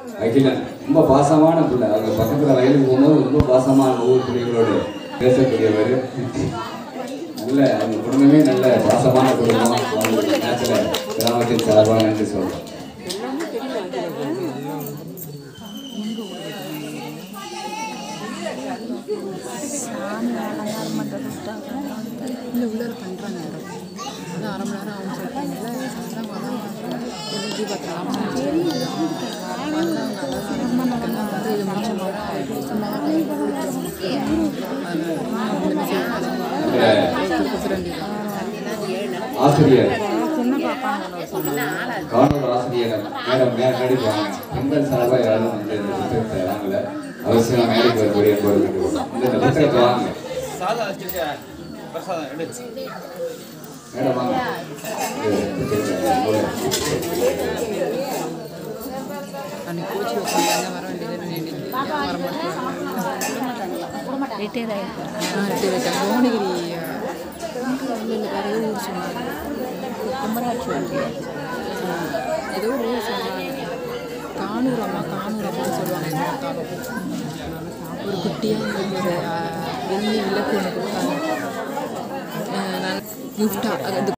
அகிலன் ரொம்ப பாசமான பிள்ளை அவங்க பக்கத்தில் வயலுக்கு போகும்போது ரொம்ப பாசமான ஒவ்வொரு பிள்ளைகளோடு பேசக்கூடியவர் நல்ல அவங்க குடும்பமே நல்ல பாசமான குடும்பம் அவங்க நேரத்தில் கிராமத்தின் சார்பாக நன்றி சொல்கிறோம் சாமி அலங்காரம் பண்ணுறது விட்டாங்க இல்லை உள்ளே பண்ணுறாங்க யாரும் அதான் அரை மணி நேரம் ஆகும் சொல்லிட்டாங்கல்ல அதான் வராங்க தீபத்தில் வந்து இது முடிச்ச ஆசிரியர் சின்ன பாப்பாங்க காணொலி ஆசிரியர் மேடம் மேல மேடைக்கு வாங்க பெண்கள் சார்பாக யாரும் வந்து இந்த புத்தகத்தை வாங்கல அவசியம் மேடைக்கு வரக்கூடிய போது இந்த புத்தகத்தை வாங்க சாதம் வச்சிருக்கேன் பிரசாதம் எடு மேடம் வாங்க இது புத்தகத்தை போடு. அன்னைக்கு கோச்சி உட்காந்து வர வேண்டியது வர மாட்டேன் ரிட்டையர் ஆகிருக்காரு ரிட்டையர் ஆகிட்டாங்க புவனகிரி இல்லை இல்லை வேறு ஏதோ ஊர் சொன்னாங்க குமராட்சி ஒன்றியம் ஏதோ ஒரு ஊர் சொன்னாங்க கானூர் அம்மா கானூர் அம்மான்னு சொல்லுவாங்க எங்கள் அக்காவும் ஒரு குட்டியாக ஒரு வெள்ளி விளக்கு ஒன்று கொடுத்தாங்க அஹ் நான் கிஃப்டாக அது